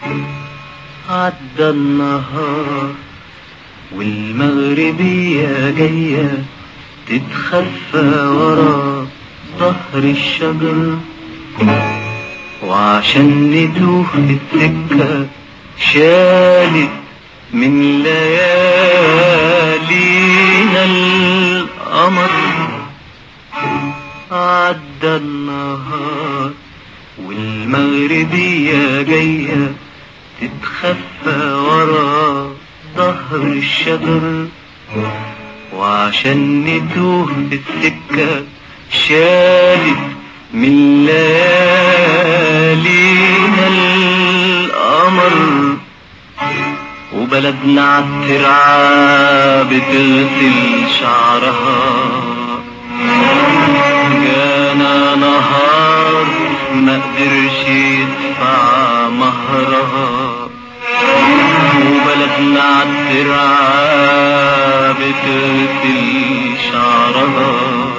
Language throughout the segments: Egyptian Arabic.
عدى النهار والمغربية جاية تتخفى ورا ظهر الشجر وعشان نتوه في السكة شالت من ليالينا القمر عدى النهار والمغربية جاية تتخفى ورا ظهر الشجر وعشان نتوه في السكة شالت من ليالينا القمر وبلدنا عالترعة بتغسل شعرها جانا نهار ما قدرش يدفع مهرها وبلدنا عالترعة بتغسل شعرها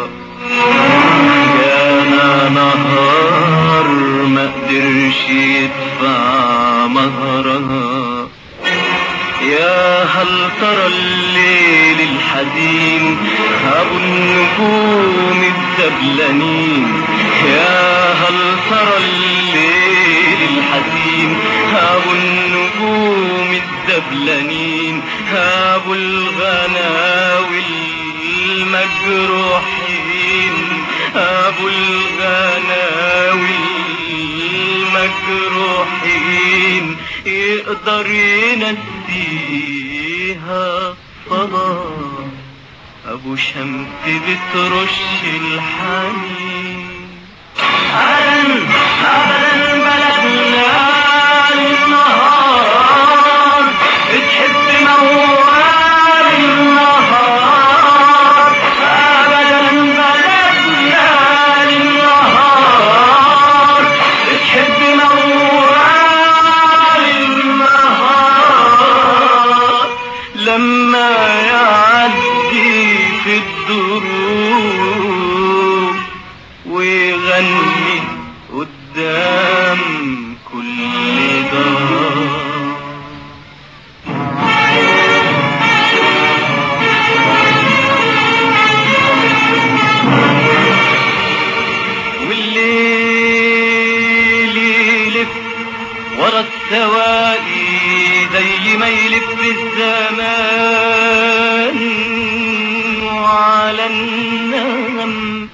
جانا نهار ما قدرش يدفع مهرها يا هل ترى الليل الحزين ابو النجوم الدبلانين يا هل ترى الليل الحزين ابو النجوم الدبلانين ابو الغناوي المجروحين ابو الغناوي المجروحين يقدر ينسيها صلاة ابو شمس بترش الحنين ابدا ابدا بلدنا النهار تحب موال النهار ابدا بلدنا النهار تحب موال النهار لما يعدي في الدروب ويغني قدام كل دار والليل يلف ورا السواقي زي ما يلف الزمان وعلى النغم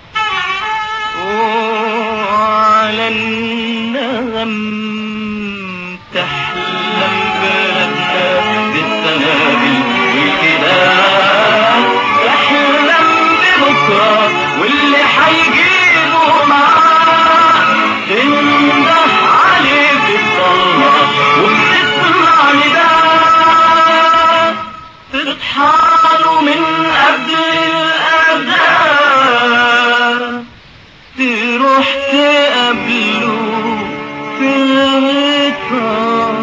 وعلى النغم تحلم بلدنا بالسنابل والكلام تحلم ببكرة واللي حيجيبه معاه تنده عليه في الضلمة وبتسمع نداء تتحاروا من قبل الأذان تروح تقابله في الغيطان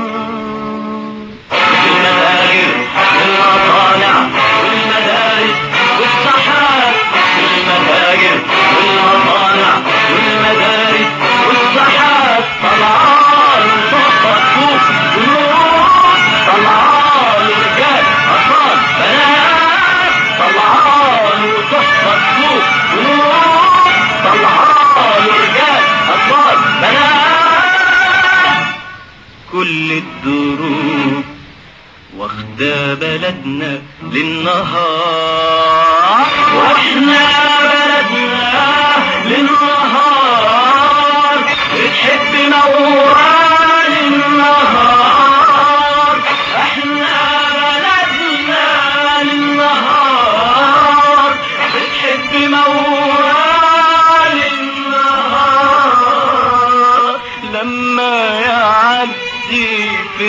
المداير والمصانع والمدارس والصحات المداير والمصانع والمدارس والصحات طلعان صفت جنود طلعان رجال أطفال بنات طلعان وصفت جنود طلعان رجال أطفال بنات كل الدروب واخدة بلدنا للنهار واحنا بلدنا للنهار بتحب موال النهار احنا بلدنا للنهار بتحب موال النهار لما يعدي في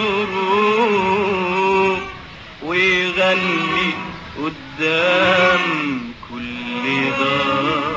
الدروب ويغني قدام كل دار